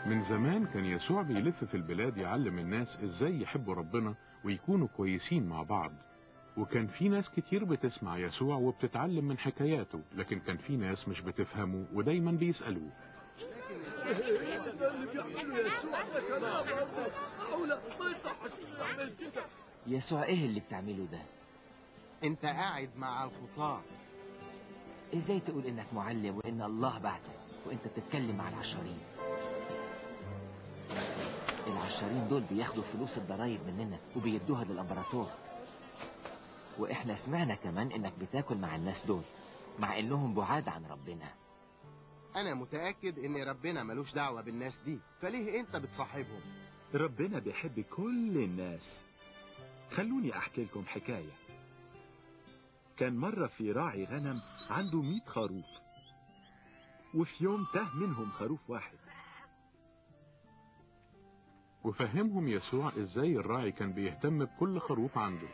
من زمان كان يسوع بيلف في البلاد يعلم الناس ازاي يحبوا ربنا ويكونوا كويسين مع بعض وكان في ناس كتير بتسمع يسوع وبتتعلم من حكاياته لكن كان في ناس مش بتفهمه ودايما بيسألوه اللي بيعمله يسوع ده كلام معقولة ما يصحش تعمل كده يسوع ايه اللي بتعمله ده انت قاعد مع الخطاة ازاي تقول انك معلم وان الله بعتك وانت بتتكلم مع العشارين العشارين دول بياخدوا فلوس الضرايب مننا وبيدوها للامبراطور واحنا سمعنا كمان انك بتاكل مع الناس دول مع انهم بعاد عن ربنا انا متأكد ان ربنا ملوش دعوة بالناس دي فليه انت بتصاحبهم ربنا بيحب كل الناس خلوني احكي لكم حكاية كان مرة في راعي غنم عنده مئة خروف وفي يوم تاه منهم خروف واحد وفهمهم يسوع ازاي الراعي كان بيهتم بكل خروف عنده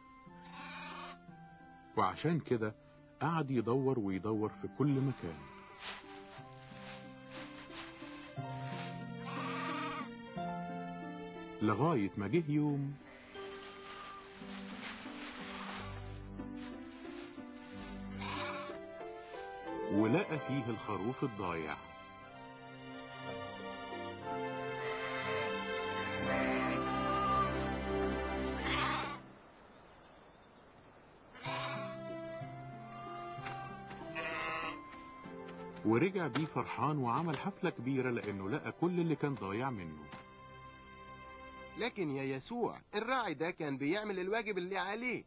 وعشان كده قعد يدور ويدور في كل مكان لغاية ما جه يوم ولقى فيه الخروف الضايع ورجع بيه فرحان وعمل حفلة كبيرة لأنه لقى كل اللي كان ضايع منه لكن يا يسوع الراعي ده كان بيعمل الواجب اللي عليه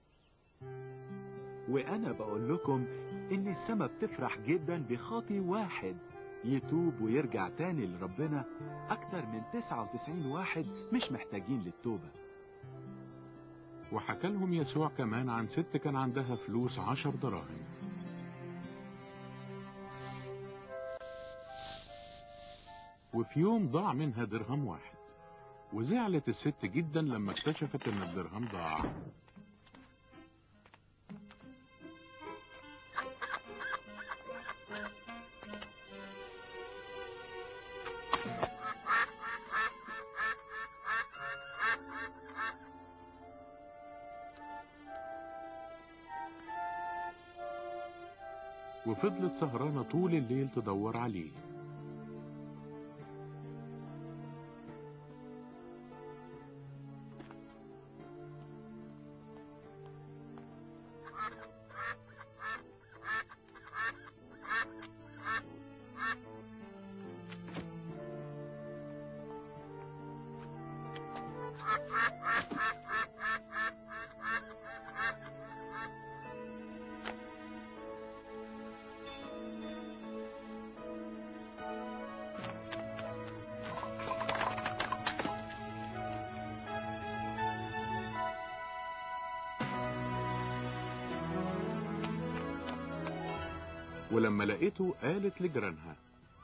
وانا بقول لكم ان السما بتفرح جدا بخاطي واحد يتوب ويرجع تاني لربنا اكتر من 99 واحد مش محتاجين للتوبة وحكى لهم يسوع كمان عن ست كان عندها فلوس عشر دراهم وفي يوم ضاع منها درهم واحد وزعلت الست جدا لما اكتشفت ان الدرهم ضاع وفضلت سهرانة طول الليل تدور عليه ولما لقيته قالت لجيرانها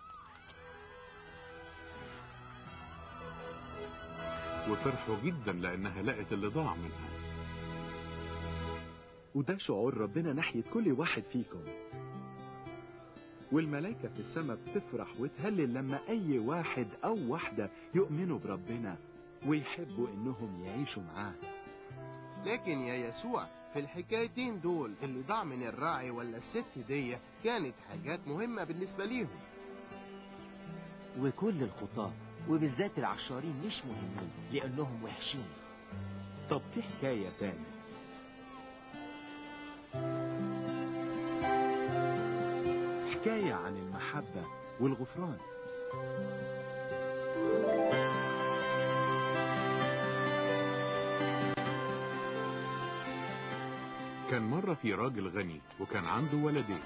وفرحوا جدا لانها لقت اللي ضاع منها وده شعور ربنا ناحية كل واحد فيكم والملائكة في السماء بتفرح وتهلل لما أي واحد أو واحدة يؤمنوا بربنا ويحبوا إنهم يعيشوا معاه لكن يا يسوع في الحكايتين دول اللي ضاع من الراعي ولا الست دي كانت حاجات مهمة بالنسبة ليهم وكل الخطاة وبالذات العشارين مش مهمين لانهم وحشين طب في حكاية تاني حكاية عن المحبة والغفران كان مرة في راجل غني وكان عنده ولدين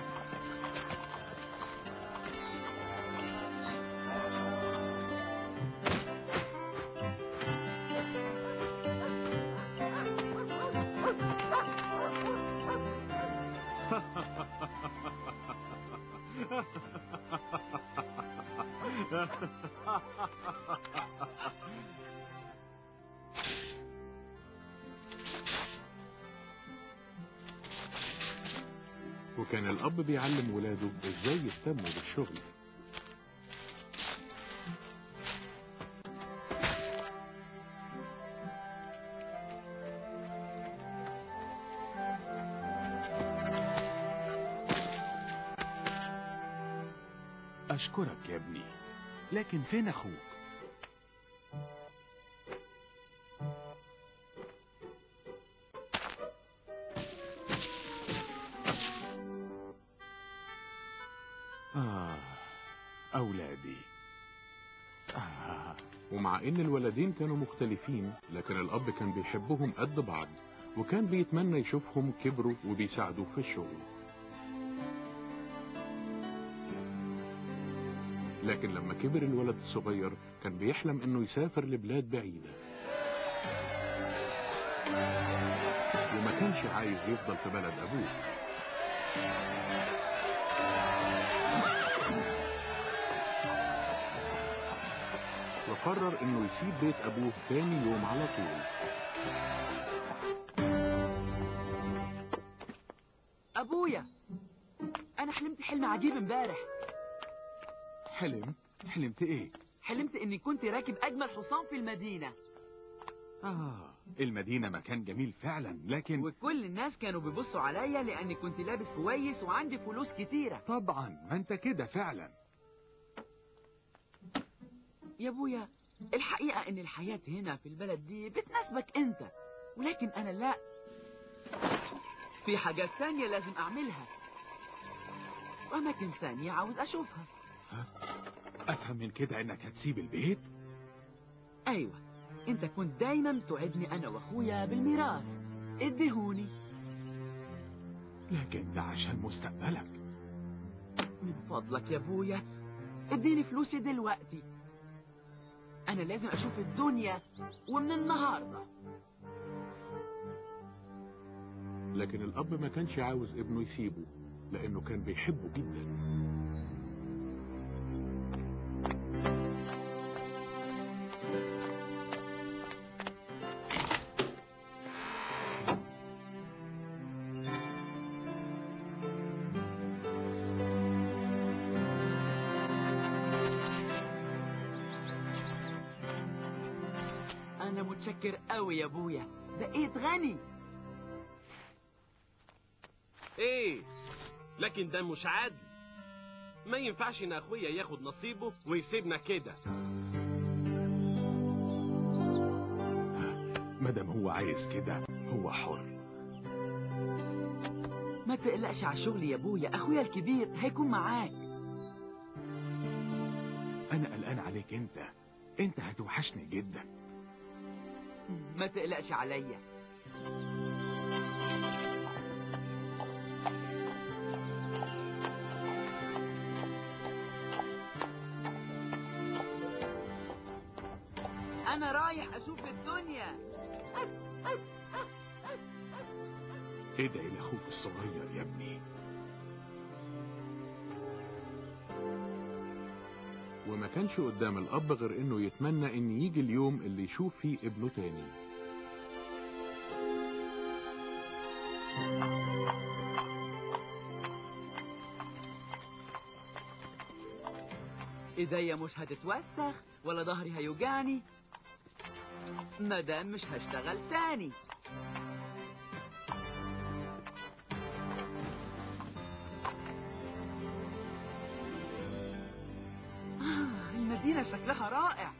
وكان الأب بيعلم ولاده إزاي يهتموا بالشغل أشكرك يا ابني لكن فين أخوك؟ آه أولادي آه. ومع إن الولدين كانوا مختلفين لكن الأب كان بيحبهم قد بعض وكان بيتمنى يشوفهم كبروا وبيساعدوه في الشغل لكن لما كبر الولد الصغير كان بيحلم إنه يسافر لبلاد بعيدة وما كانش عايز يفضل في بلد أبوه وقرر انه يسيب بيت ابوه تاني يوم على طول ابويا انا حلمت حلم عجيب امبارح حلمت؟ حلمت إيه؟ حلمت اني كنت راكب اجمل حصان في المدينه آه المدينة مكان جميل فعلا لكن وكل الناس كانوا بيبصوا عليا لاني كنت لابس كويس وعندي فلوس كتيره طبعا ما انت كده فعلا يا ابويا الحقيقه ان الحياه هنا في البلد دي بتناسبك انت ولكن انا لا في حاجات تانية لازم اعملها واماكن تانية عاوز اشوفها افهم من كده انك هتسيب البيت ايوه انت كنت دايما توعدني انا واخويا بالميراث اديهوني لكن ده عشان مستقبلك من فضلك يا ابويا اديني فلوسي دلوقتي انا لازم اشوف الدنيا ومن النهارده لكن الاب ما كانش عاوز ابنه يسيبه لانه كان بيحبه جدا انا متشكر قوي يا ابويا بقيت غني ايه لكن ده مش عادل ما ينفعش ان اخويا ياخد نصيبه ويسيبنا كده مادام هو عايز كده هو حر ما تقلقش على شغلي يا ابويا اخويا الكبير هيكون معاك انا قلقان عليك انت انت هتوحشني جدا ما تقلقش عليا انا رايح اشوف الدنيا ادعي لاخوك الصغير يا ابني وما كانش قدام الاب غير انه يتمنى ان يجي اليوم اللي يشوف فيه ابنه تاني ايديا مش هتتوسخ ولا ظهري هيوجعني مادام مش هشتغل تاني آه، المدينة شكلها رائع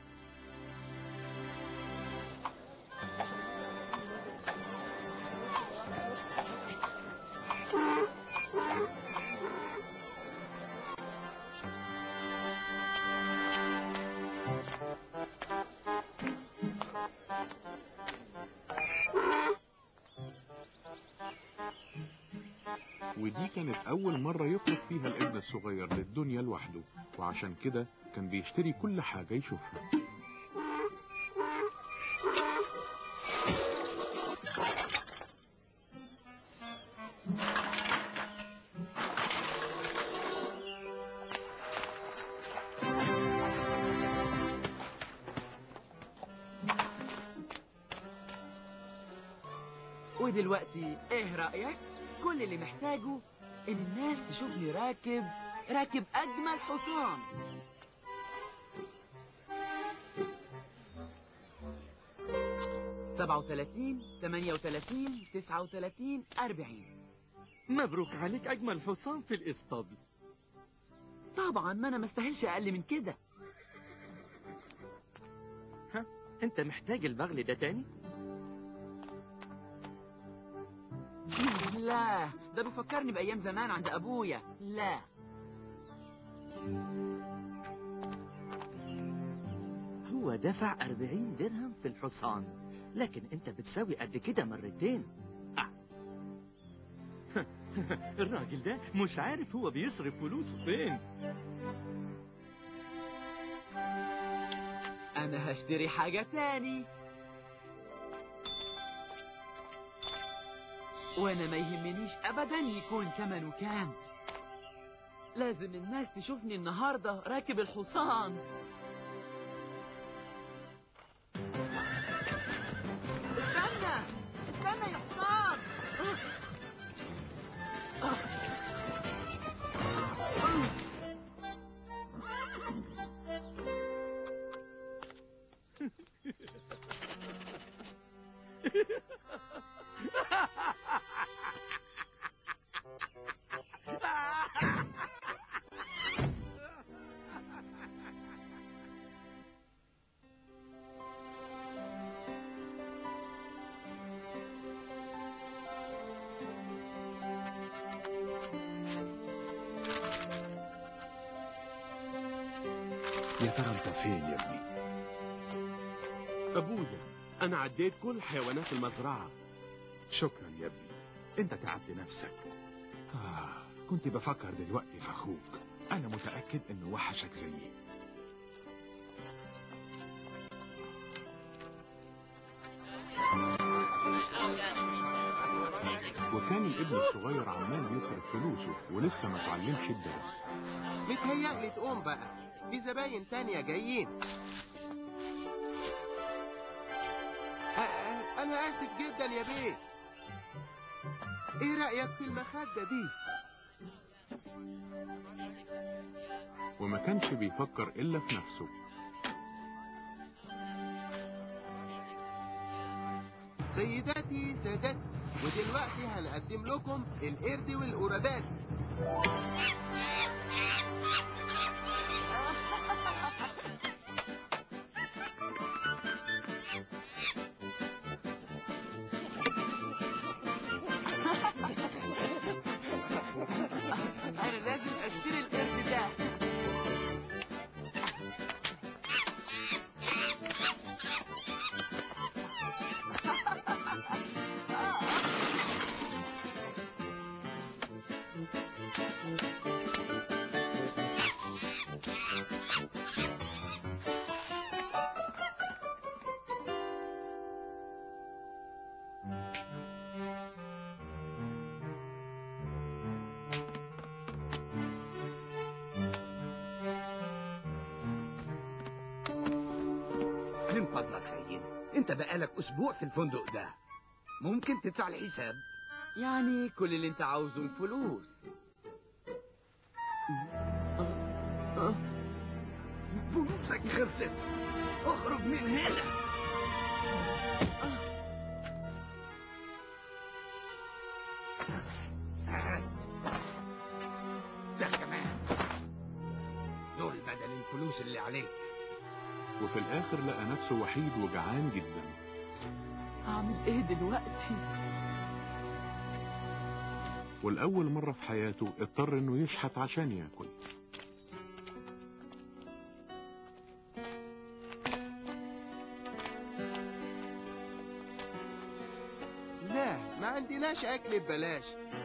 ودي كانت أول مرة يخرج فيها الابن الصغير للدنيا لوحده وعشان كده كان بيشتري كل حاجة يشوفها ودلوقتي ايه رأيك؟ كل اللي محتاجه ان الناس تشوفني راكب راكب اجمل حصان سبعة وثلاثين ثمانية وثلاثين تسعة وثلاثين أربعين مبروك عليك أجمل حصان في الإسطبل طبعا ما انا ما استاهلش اقل من كده انت محتاج البغل ده تاني لا ده بيفكرني بايام زمان عند ابويا لا هو دفع 40 درهم في الحصان لكن انت بتساوي قد كده مرتين آه. الراجل ده مش عارف هو بيصرف فلوسه فين انا هشتري حاجة تاني وانا ما يهمنيش ابدا يكون ثمنه كام لازم الناس تشوفني النهاردة راكب الحصان استنى استنى يا حصان يا ترى انت فين يا ابني أبويا أنا عديت كل حيوانات المزرعة شكرا يا ابني انت تعبت نفسك آه كنت بفكر دلوقتي في اخوك انا متاكد انه وحشك زيي وكان الابن الصغير عمال يصرف فلوسه ولسه ما اتعلمش الدرس متهيألي تقوم بقى في زباين تانية جايين أ- أ- أنا آسف جدا يا بيه إيه رأيك في المخدة دي؟ وما كانش بيفكر إلا في نفسه سيداتي سادتي ودلوقتي هنقدم لكم القرد والقرادات انا لازم اشتري القرد ده من فضلك سيد انت بقالك اسبوع في الفندق ده ممكن تدفع الحساب يعني كل اللي انت عاوزه الفلوس فلوسك خلصت اخرج من هنا ده كمان دول بدل الفلوس اللي عليك وفي الآخر لقى نفسه وحيد وجعان جدا اعمل ايه دلوقتي والأول مرة في حياته اضطر إنه يشحت عشان ياكل لا ما عندناش أكل ببلاش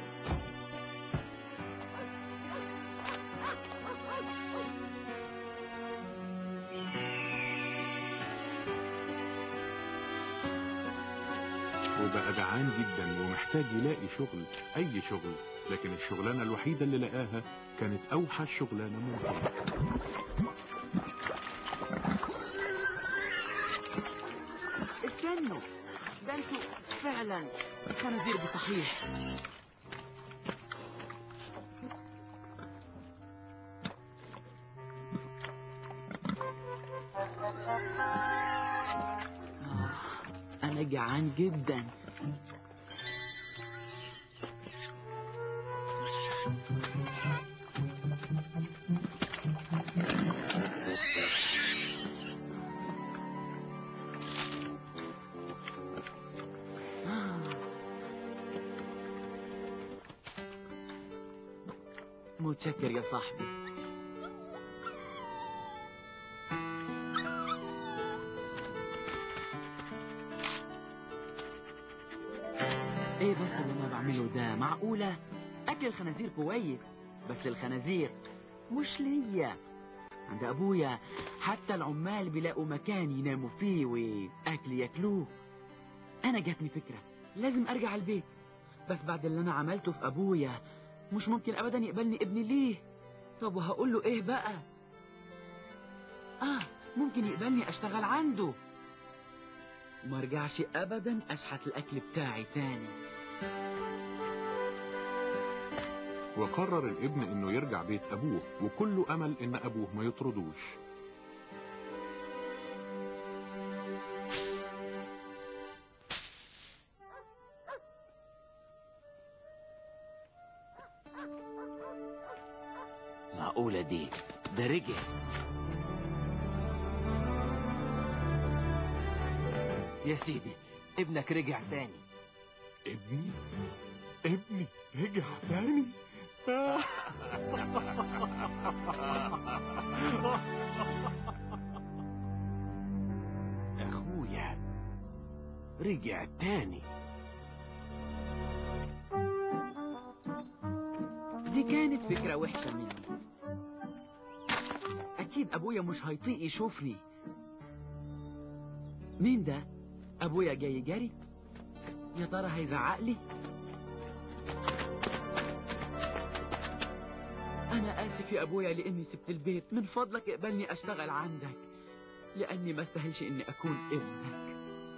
وبقى جعان جدا ومحتاج يلاقي شغل أي شغل لكن الشغلانة الوحيدة اللي لقاها كانت أوحش شغلانة ممكنة استنوا ده انتوا فعلا خنازير بصحيح آه، انا جعان جدا متشكر يا صاحبي ايه بس اللي انا بعمله ده معقولة اكل الخنازير كويس بس الخنازير مش ليا عند ابويا حتى العمال بيلاقوا مكان يناموا فيه واكل ياكلوه انا جاتني فكرة لازم ارجع البيت بس بعد اللي انا عملته في ابويا مش ممكن ابدا يقبلني ابني ليه طب وهقول له ايه بقى اه ممكن يقبلني اشتغل عنده وما ارجعش ابدا اشحت الاكل بتاعي تاني وقرر الابن انه يرجع بيت ابوه وكله امل ان ابوه ما يطردوش معقولة دي ده رجع يا سيدي ابنك رجع تاني ابني ابني رجع تاني اخويا رجع تاني دي كانت فكرة وحشة مني أكيد أبويا مش هيطيق يشوفني مين ده؟ أبويا جاي جري؟ يا ترى هيزعق لي؟ أنا آسف يا أبويا لإني سبت البيت من فضلك اقبلني أشتغل عندك لأني ما استاهلش إني أكون ابنك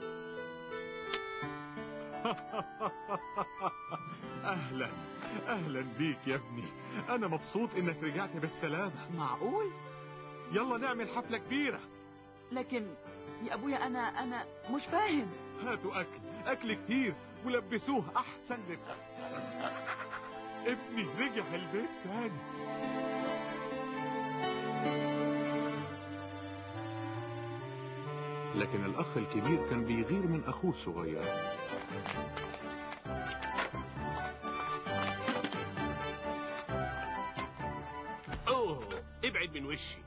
اهلا اهلا بيك يا ابني انا مبسوط انك رجعت بالسلامة معقول؟ يلا نعمل حفلة كبيرة لكن يا أبويا أنا أنا مش فاهم هاتوا اكل اكل كتير ولبسوه احسن لبس ابني رجع البيت تاني لكن الاخ الكبير كان بيغير من اخوه الصغير اوه ابعد من وشي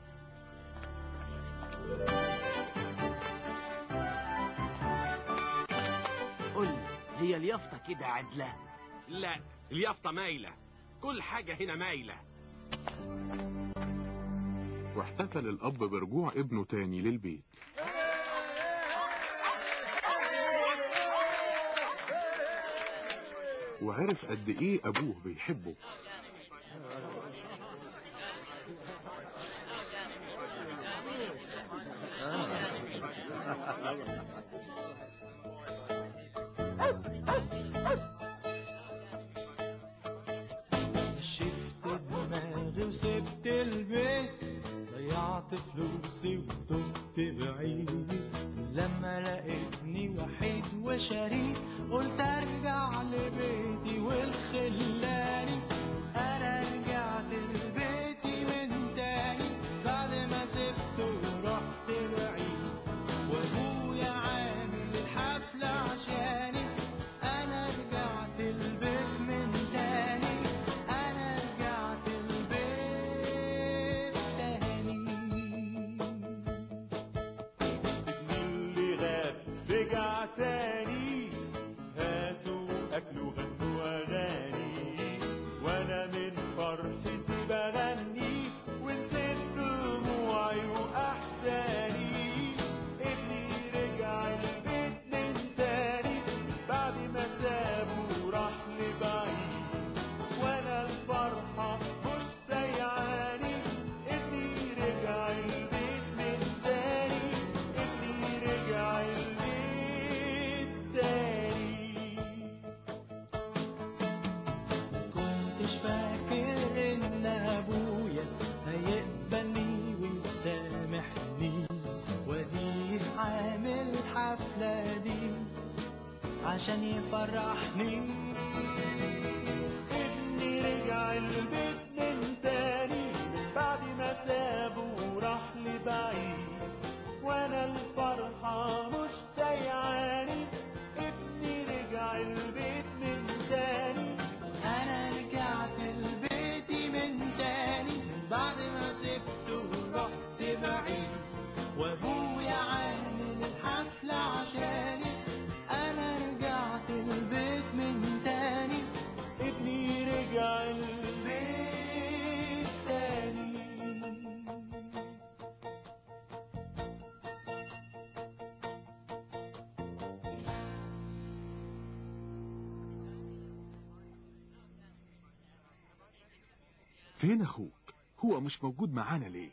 قول لي هي اليافطة كده عدلة لا اليافطة مايلة كل حاجة هنا مايلة واحتفل الاب برجوع ابنه تاني للبيت وعرف قد ايه ابوه بيحبه شفت دماغي وسبت البيت ضيعت فلوسي وتبت بعيد لما لقيتني وحيد وشريك قلت ارجع لبيتي والخلاني انا رجعت لبيتي من تاني بعد ما سبته ورحت بعيد وابويا عامل الحفلة عشاني انا رجعت البيت من تاني انا رجعت البيت تاني اللي غاب رجع تاني هاتوا أكل وغنوا أغاني وأنا من فرحتي بغني ونسيت دموعي وأحزاني ابني رجع البيت من تاني بعد ما سابه وراح لبعيد وأنا الفرحة مش سيعاني ابني رجع البيت من تاني ابني رجع البيت تاني كنتش فاكر ان ابويا هيقبلني ويسامحني وديه عامل حفلة دي عشان يفرحني ابني رجع البيت من تاني بعد ما سابه وراح لبعيد وانا الفرحة مش سيعاني ابني رجع البيت من تاني انا رجعت لبيتي من فين اخوك هو مش موجود معانا ليه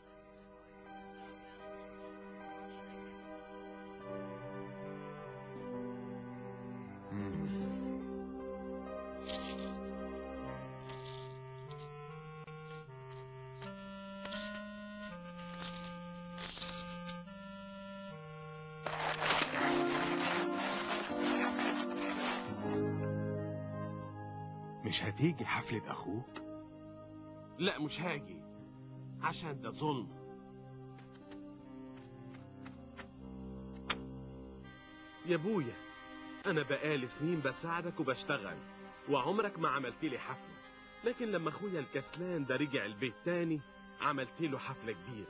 مش هتيجي حفلة اخوك لا مش هاجي عشان ده ظلم يا ابويا انا بقالي سنين بساعدك وبشتغل وعمرك ما عملت لي حفلة لكن لما اخويا الكسلان ده رجع البيت تاني عملت له حفلة كبيرة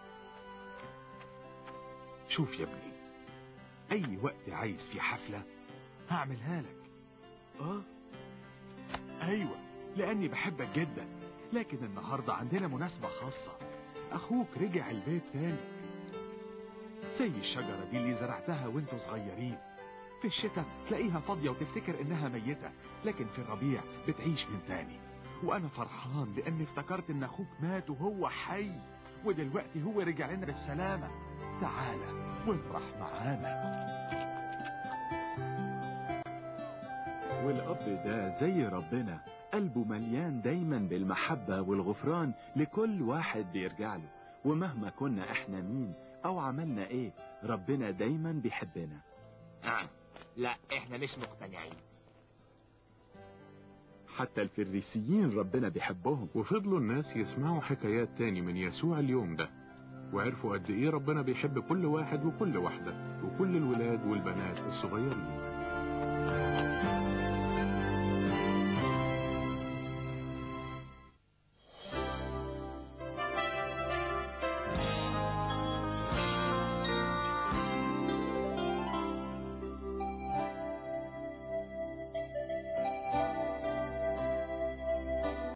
شوف يا ابني اي وقت عايز فيه حفلة هعملها لك اه ايوه لاني بحبك جدا لكن النهاردة عندنا مناسبة خاصة اخوك رجع البيت تاني زي الشجرة دي اللي زرعتها وانتوا صغيرين في الشتاء تلاقيها فاضية وتفتكر انها ميتة لكن في الربيع بتعيش من تاني وانا فرحان لاني افتكرت ان اخوك مات وهو حي ودلوقتي هو رجع لنا بالسلامة تعالى وافرح معانا والأب ده زي ربنا قلبه مليان دايما بالمحبة والغفران لكل واحد بيرجع له ومهما كنا احنا مين او عملنا ايه ربنا دايما بيحبنا آه. لا احنا مش مقتنعين حتى الفريسيين ربنا بيحبهم وفضلوا الناس يسمعوا حكايات تاني من يسوع اليوم ده وعرفوا قد ايه ربنا بيحب كل واحد وكل واحدة وكل الولاد والبنات الصغيرين